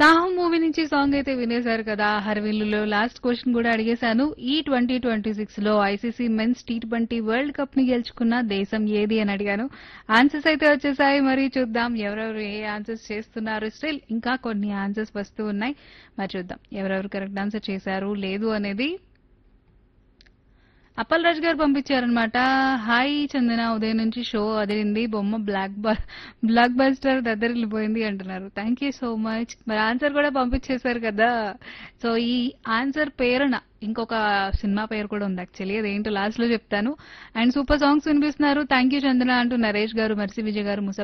Saaho movie నుంచి song అయితే వినేశారు కదా హర్విల్లులో లాస్ట్ క్వశ్చన్ కూడా అడిగేశాను ఈ ట్వంటీ ట్వంటీ సిక్స్ లో ICC men's T twenty world cup ని గెలుచుకున్న దేశం ఏది అని అడిగాను ఆన్సర్స్ అయితే వచ్చేసాయి మరి చూద్దాం ఎవరెవరు ఏ ఆన్సర్స్ చేస్తున్నారు స్టిల్ ఇంకా కొన్ని ఆన్సర్స్ వస్తూ ఉన్నాయి మరి చూద్దాం ఎవరెవరు కరెక్ట్ ఆన్సర్ చేశారు లేదు అనేది అప్పల్ రాజ్ గారు పంపించారనమాట హాయ్ చందన ఉదయం నుంచి షో అదిరింది బొమ్మ బ్లాక్ బ్లాక్ బస్టర్ దగ్గరిల్లిపోయింది అంటున్నారు థ్యాంక్ యూ సో మచ్ మరి ఆన్సర్ కూడా పంపించేశారు కదా సో ఈ ఆన్సర్ పేరున ఇంకొక సినిమా పేరు కూడా ఉంది యాక్చువల్లీ అదేంటో లాస్ట్ లో చెప్తాను అండ్ సూపర్ సాంగ్స్ వినిపిస్తున్నారు థ్యాంక్ యూ చందన అంటూ నరేష్ గారు మర్సి విజయ్ గారు ముస